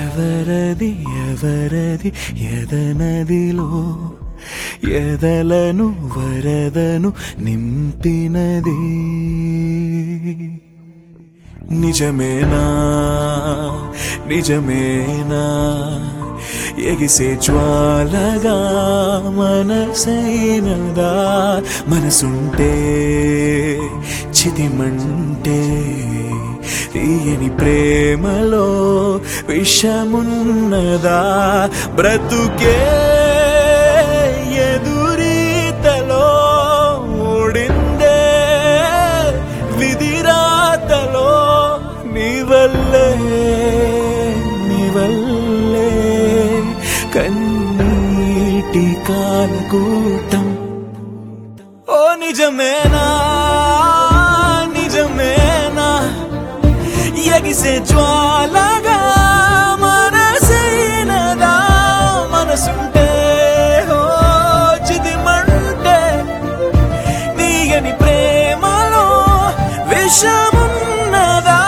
ఎవరది ఎవరది ఎదనదిలో ఎదలను వరదను నింపినది నిజమేనా నిజమేనా ఎగిసే జ్వాలగా మనసైనదా మనసుంటే చితిమంటే తీయని ప్రేమలో విషమున్నదా బ్రతుకే ఎదురీతలో ఓడిందే విధిరాతలో నీవల్లే నీవల్లే కన్నీటి కాలకూటం ఓ నిజమేనా నిజమేనా ఎగిసే జ్వాలగా మనసైనదా మనసుంటే ఓ చిదిమంటే నీయని ప్రేమలో విషమున్నదా